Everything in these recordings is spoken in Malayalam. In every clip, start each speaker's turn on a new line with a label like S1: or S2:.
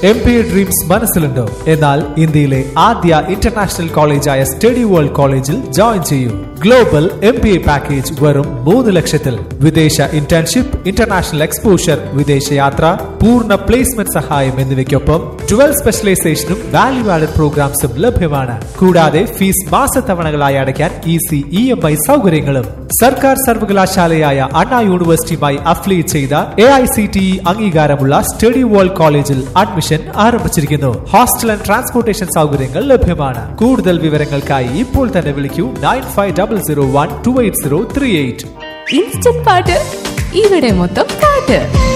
S1: എം പി ഡ്രീംസ് മനസ്സിലുണ്ടോ എന്നാൽ ഇന്ത്യയിലെ ആദ്യ ഇന്റർനാഷണൽ കോളേജായ സ്റ്റഡി വേൾഡ് കോളേജിൽ ജോയിൻ ചെയ്യൂ global M P A package വെറും മൂന്ന് ലക്ഷത്തിൽ വിദേശ ഇന്റേൺഷിപ്പ് ഇന്റർനാഷണൽ എക്സ്പോഷർ വിദേശയാത്ര പൂർണ്ണ പ്ലേസ്മെന്റ് സഹായം എന്നിവയ്ക്കൊപ്പം ട്വൽവ് സ്പെഷ്യലൈസേഷനും വാല്യൂ ആഡഡ് പ്രോഗ്രാംസും ലഭ്യമാണ് കൂടാതെ ഫീസ് മാസത്തവണകളായി അടയ്ക്കാൻ ഈസി ഇ എം ഐ സൗകര്യങ്ങളും സർക്കാർ സർവകലാശാലയായ അണ്ണാ യൂണിവേഴ്സിറ്റിയുമായി അഫിലിയേറ്റ് ചെയ്ത A I C T E അംഗീകാരമുള്ള സ്റ്റഡി വേൾഡ് കോളേജിൽ അഡ്മിഷൻ ആരംഭിച്ചിരിക്കുന്നു ഹോസ്റ്റൽ ആൻഡ് ട്രാൻസ്പോർട്ടേഷൻ സൗകര്യങ്ങൾ ലഭ്യമാണ് കൂടുതൽ വിവരങ്ങൾക്കായി ഇപ്പോൾ തന്നെ വിളിക്കൂ nine five double zero one two eight zero three eight
S2: instant പാട്ട് ഇവിടെ മൊത്തം പാട്ട്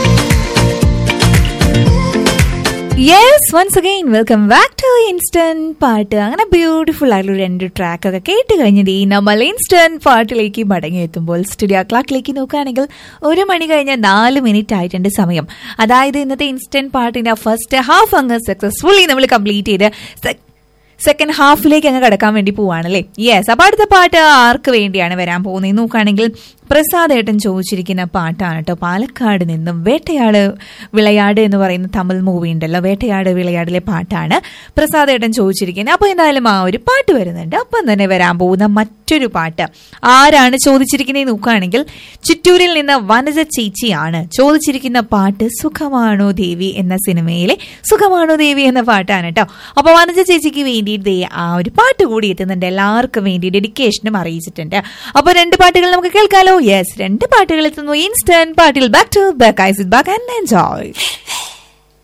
S2: yes once again welcome back to instant പാട്ട് അങ്ങനെ ബ്യൂട്ടിഫുൾ ആയിട്ടുള്ള രണ്ട് ട്രാക്ക് ഒക്കെ കേട്ട് കഴിഞ്ഞിട്ട് ഈ നമ്മൾ ഇൻസ്റ്റന്റ് പാട്ടിലേക്ക് മടങ്ങി എത്തുമ്പോൾ സ്റ്റുഡിയോ ക്ലാക്കിലേക്ക് നോക്കുകയാണെങ്കിൽ ഒരു മണി കഴിഞ്ഞ നാല് മിനിറ്റ് ആയിട്ടുണ്ട് സമയം അതായത് ഇന്നത്തെ ഇൻസ്റ്റന്റ് പാട്ടിന്റെ ഫസ്റ്റ് ഹാഫ് അങ്ങ് സക്സസ്ഫുള്ളി നമ്മൾ കംപ്ലീറ്റ് ചെയ്ത് സെ- സെക്കൻഡ് ഹാഫിലേക്ക് അങ്ങ് കിടക്കാൻ വേണ്ടി പോവാണല്ലേ യെസ് അപ്പൊ അടുത്ത പാട്ട് ആർക്ക് വേണ്ടിയാണ് വരാൻ പോകുന്നത് നോക്കുകയാണെങ്കിൽ പ്രസാദ് ഏട്ടൻ ചോദിച്ചിരിക്കുന്ന പാട്ടാണ് കേട്ടോ പാലക്കാട് നിന്നും വേട്ടയാട് വിളയാട് എന്ന് പറയുന്ന തമിഴ് മൂവി ഉണ്ടല്ലോ വേട്ടയാട് വിളയാടിലെ പാട്ടാണ് പ്രസാദ് ഏട്ടൻ ചോദിച്ചിരിക്കുന്നത് അപ്പൊ എന്തായാലും ആ ഒരു പാട്ട് വരുന്നുണ്ട് അപ്പം തന്നെ വരാൻ പോകുന്ന മറ്റൊരു പാട്ട് ആരാണ് ചോദിച്ചിരിക്കുന്നത് നോക്കുകയാണെങ്കിൽ ചിറ്റൂരിൽ നിന്ന് വനജ ചേച്ചിയാണ് ചോദിച്ചിരിക്കുന്ന പാട്ട് സുഖമാണോ ദേവി എന്ന സിനിമയിലെ സുഖമാണോ ദേവി എന്ന പാട്ടാണ് കേട്ടോ അപ്പൊ വനജ ചേച്ചിക്ക് വേണ്ടിയിട്ട് ദേ ആ ഒരു പാട്ട് കൂടി എത്തുന്നുണ്ട് എല്ലാവർക്കും വേണ്ടി ഡെഡിക്കേഷനും അറിയിച്ചിട്ടുണ്ട് അപ്പൊ രണ്ട് പാട്ടുകൾ നമുക്ക് കേൾക്കാലോ യെസ് രണ്ട് പാട്ടുകൾ എത്തുന്നു ഇൻസ്റ്റന്റ് പാട്ടിൽ back to back I sit back and enjoy